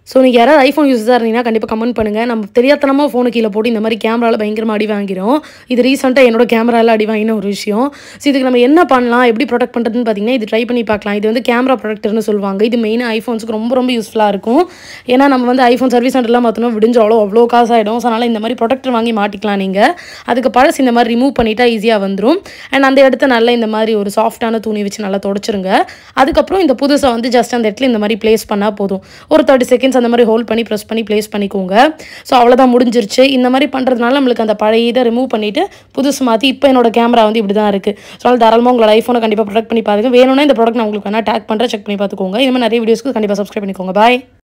so நீங்கள் யாராவது iPhone யூஸாக இருந்தீங்கன்னா கண்டிப்பாக கமெண்ட் பண்ணுங்கள் நம்ம தெரியாதனமாக ஃபோனு கீழே போட்டு இந்த மாதிரி கேமராவில் பயங்கரமாக அடி வாங்கிறோம் இது ரீசெண்டாக என்னோட கேமராவில் அடி வாங்கின ஒரு விஷயம் ஸோ இதுக்கு நம்ம என்ன பண்ணலாம் எப்படி ப்ரொடெக்ட் பண்ணுறதுன்னு பார்த்தீங்கன்னா இது ட்ரை பண்ணி பார்க்கலாம் இது வந்து கேமரா ப்ரொடெக்டர்னு சொல்லுவாங்க இது மெயினாக ஐஃபோன்ஸுக்கு ரொம்ப ரொம்ப யூஸ்ஃபுல்லாக இருக்கும் ஏன்னா நம்ம வந்து ஐஃபோன் சர்வீஸ் சென்டர்லாம் பார்த்தோம்னா விடிஞ்சாலோ அவ்வளோ காசு ஆகிடும் ஸோ அதனால் இந்த மாதிரி ப்ரொடெக்டர் வாங்கி மாட்டிக்கலாம் நீங்கள் அதுக்கு பழசு இந்த மாதிரி ரிமூவ் பண்ணிட்டா ஈஸியாக வந்துடும் அண்ட் அந்த இடத்த நல்லா இந்த மாதிரி ஒரு சாஃப்டான துணி வச்சு நல்லா தொடச்சிருங்க அதுக்கப்புறம் இந்த புதுசாக வந்து ஜஸ்ட் அந்த இடத்துல இந்த மாதிரி ப்ளேஸ் பண்ணால் போதும் ஒரு தேர்ட்டி செகண்ட்ஸ் அந்த மாதிரி ஹோல்ட் பண்ணி ப்ரெஸ் பண்ணி ப்ளேஸ் பண்ணிக்கோங்க ஸோ அவ்வளோதான் முடிஞ்சிருச்சு இந்த மாதிரி பண்ணுறதுனால நம்மளுக்கு அந்த பழைய இதை ரிமூவ் பண்ணிவிட்டு புதுசு மாற்றி இப்போ என்னோட கேமரா வந்து இப்படி தான் இருக்குது ஸோ அதனால் தாராளமாக உங்களோட ஐஃபோனை கண்டிப்பாக ப்ரொடெக்ட் பண்ணி பாருங்க வேணும்னா இந்த ப்ராடக்ட் நான் உங்களுக்கு வேணால் டேக் பண்ணுறேன் செக் பண்ணி பார்த்துக்கோங்க இந்த மாதிரி நிறைய வீடியோஸ்க்கு கண்டிப்பாக சப்ஸ்கிரைப் பண்ணிக்கோங்க பாய்